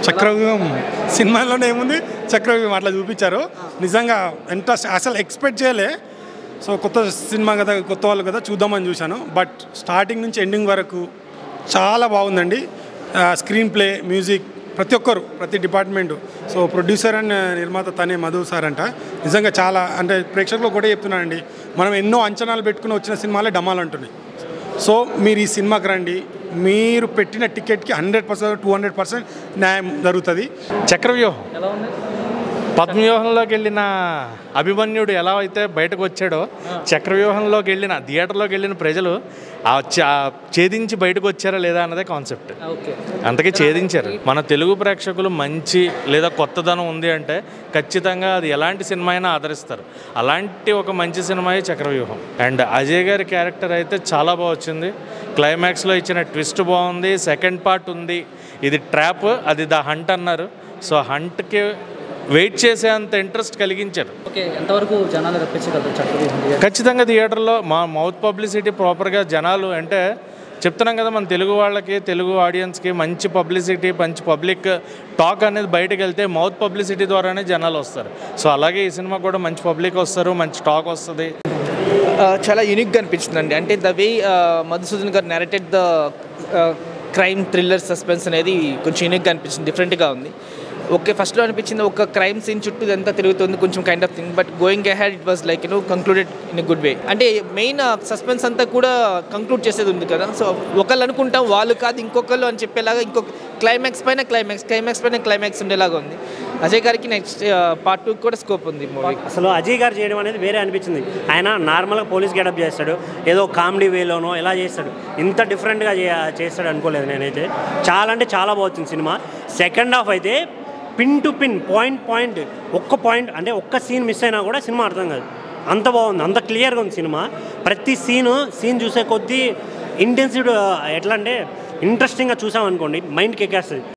చక్రవ్యూహం సినిమాలోనే ఏముంది చక్రవ్యూహం అట్లా చూపించారు నిజంగా ఇంట్రెస్ట్ అసలు ఎక్స్పెక్ట్ చేయలే సో కొత్త సినిమా కదా కొత్త వాళ్ళు కదా చూద్దామని చూశాను బట్ స్టార్టింగ్ నుంచి ఎండింగ్ వరకు చాలా బాగుందండి స్క్రీన్ ప్లే మ్యూజిక్ ప్రతి ఒక్కరు ప్రతి డిపార్ట్మెంట్ సో ప్రొడ్యూసర్ అండ్ నిర్మాత తనే మధు సార్ అంట నిజంగా చాలా అంటే ప్రేక్షకులు కూడా చెప్తున్నానండి మనం ఎన్నో అంచనాలు పెట్టుకుని వచ్చిన సినిమాలే డమాలు అంటున్నాయి సో మీరు ఈ సినిమాకి రండి మీరు పెట్టిన టికెట్కి hundred percent two hundred percent న్యాయం జరుగుతుంది చక్రవ్యూహం పద్మవ్యూహంలోకి వెళ్ళిన అభిమన్యుడు ఎలా అయితే బయటకు వచ్చాడో చక్రవ్యూహంలోకి వెళ్ళిన థియేటర్లోకి వెళ్ళిన ప్రజలు ఆ చ- ఆ ఛేదించి బయటకు వచ్చారా లేదా అన్నదే కాన్సెప్ట్ ఓకే అంతకీ ఛేదించారు మన తెలుగు ప్రేక్షకులు మంచి లేదా కొత్తదనం ఉంది అంటే ఖచ్చితంగా అది ఎలాంటి సినిమా అయినా ఆదరిస్తారు అలాంటి ఒక మంచి సినిమాయే చక్రవ్యూహం అండ్ అజయ్ గారి క్యారెక్టర్ అయితే చాలా బాగా వచ్చింది క్లైమాక్స్లో ఇచ్చిన ట్విస్ట్ బాగుంది సెకండ్ పార్ట్ ఉంది ఇది ట్రాప్ అది ద హంట్ అన్నారు సో హంట్కి వెయిట్ చేసేంత ఇంట్రెస్ట్ కలిగించారు ఓకే ఎంతవరకు జనాలు రప్పించగలరు చక్రవ్యూహం ఖచ్చితంగా థియేటర్లో మా మౌత్ పబ్లిసిటీ ప్రాపర్గా జనాలు అంటే చెప్తున్నాం కదా మన తెలుగు వాళ్ళకి తెలుగు ఆడియన్స్కి మంచి పబ్లిసిటీ మంచి పబ్లిక్ టాక్ అనేది బయటకు వెళ్తే మౌత్ పబ్లిసిటీ ద్వారానే జనాలు వస్తారు సో అలాగే ఈ సినిమా కూడా మంచి పబ్లిక్ వస్తారు మంచి టాక్ వస్తుంది ఆ, చాలా యూనిక్గా అనిపించిందండి అంటే the way Madhusudan garu narrated the crime thriller suspense అనేది కొంచెం యూనిక్గా అనిపించింది డిఫరెంట్గా ఉంది ఓకే ఫస్ట్లో అనిపించింది ఒక క్రైమ్ సీన్ చుట్టూ ఇదంతా తిరుగుతుంది కొంచెం kind of thing but going ahead it was like you know concluded in a good way అంటే మెయిన్ సస్పెన్స్ అంతా కూడా కంక్లూడ్ చేసేది ఉంది కదా సో ఒకళ్ళు అనుకుంటాం వాళ్ళు కాదు ఇంకొకళ్ళు అని చెప్పేలాగా ఇంకొక క్లైమాక్స్ పైన క్లైమాక్స్ క్లైమాక్స్ పైన క్లైమాక్స్ ఉండేలాగా ఉంది అజయ్ గారికి నెక్స్ట్ పార్ట్ టూ కూడా స్కోప్ ఉంది మూవీ అసలు అజయ్ గారు చేయడం అనేది వేరే అనిపించింది ఆయన నార్మల్గా పోలీస్ గెటప్ చేస్తాడు ఏదో కామెడీ వేలోనో ఎలా చేస్తాడు ఇంత డిఫరెంట్గా చే- చేస్తాడు అనుకోలేదు నేనైతే చాలా అంటే చాలా బాగుంది సినిమా సెకండ్ హాఫ్ అయితే pin to pin point point ఒక్క పాయింట్ అంటే ఒక్క సీన్ మిస్ అయినా కూడా సినిమా అర్థం కాదు అంత బాగుంది అంత క్లియర్గా ఉంది సినిమా ప్రతి సీను సీన్ చూసే కొద్దీ ఇంటెన్సివ్ ఎట్లా అంటే ఇంట్రెస్టింగ్గా చూసామనుకోండి మైండ్కి ఎక్కేస్తుంది